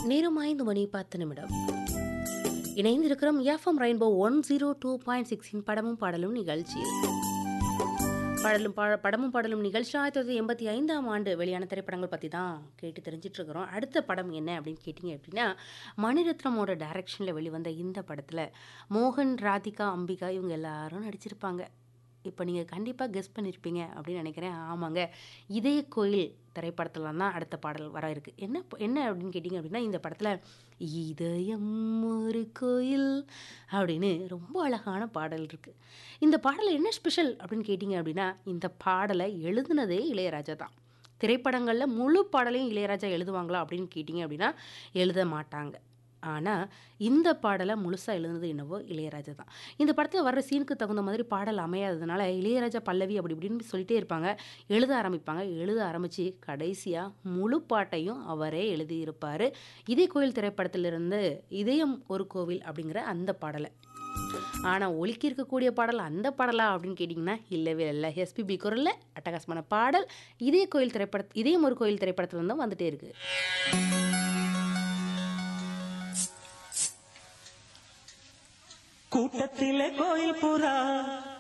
நேரம் ஐந்து மணி பத்து நிமிடம் இணைந்திருக்கிறோம் FM rainbow one zero two point சிக்ஸின் படமும் பாடலும் நிகழ்ச்சியில் பாடலும் பா படமும் பாடலும் நிகழ்ச்சி ஆயிரத்தி தொள்ளாயிரத்தி எண்பத்தி ஐந்தாம் ஆண்டு வெளியான திரைப்படங்கள் பற்றி தான் கேட்டு தெரிஞ்சிட்டு இருக்கிறோம் அடுத்த படம் என்ன அப்படின்னு கேட்டிங்க அப்படின்னா மணிரத்னமோட டைரக்ஷனில் வெளிவந்த இந்த படத்தில் மோகன் ராதிகா அம்பிகா இவங்க எல்லாரும் நடிச்சிருப்பாங்க இப்போ நீங்கள் கண்டிப்பாக கெஸ் பண்ணியிருப்பீங்க அப்படின்னு நினைக்கிறேன் ஆமாங்க இதய கோயில் திரைப்படத்தில் தான் அடுத்த பாடல் வர இருக்கு என்ன ப- என்ன அப்படின்னு கேட்டிங்க அப்படின்னா இந்த படத்தில் இதயம் ஒரு கோயில் அப்படின்னு ரொம்ப அழகான பாடல் இருக்குது இந்த பாடல் என்ன ஸ்பெஷல் அப்படின்னு கேட்டிங்க அப்படின்னா இந்த பாடலை எழுதுனதே இளையராஜா தான் திரைப்படங்களில் முழு பாடலையும் இளையராஜா எழுதுவாங்களா அப்படின்னு கேட்டிங்க அப்படின்னா எழுத மாட்டாங்க ஆனால் இந்த பாடலை முழுசாக எழுதுனது என்னவோ இளையராஜா தான் இந்த படத்தில் வர்ற சீனுக்கு தகுந்த மாதிரி பாடல் அமையாததுனால இளையராஜா பல்லவி அப்படி இப்படின்னு சொல்லிட்டே இருப்பாங்க எழுத ஆரம்பிப்பாங்க எழுத ஆரம்பித்து கடைசியாக முழு பாட்டையும் அவரே எழுதியிருப்பார் இதே கோயில் திரைப்படத்திலிருந்து இதயம் ஒரு கோவில் அப்படிங்கிற அந்த பாடலை ஆனால் ஒலிக்கி இருக்கக்கூடிய பாடல் அந்த பாடலா அப்படின்னு கேட்டிங்கன்னா இல்லவே இல்லை எஸ்பிபி குரலில் அட்டகாசமான பாடல் இதே கோயில் திரைப்பட இதயம் ஒரு கோயில் திரைப்படத்துல தான் வந்துட்டே இருக்கு கூட்டத்திலே கோயில் புறா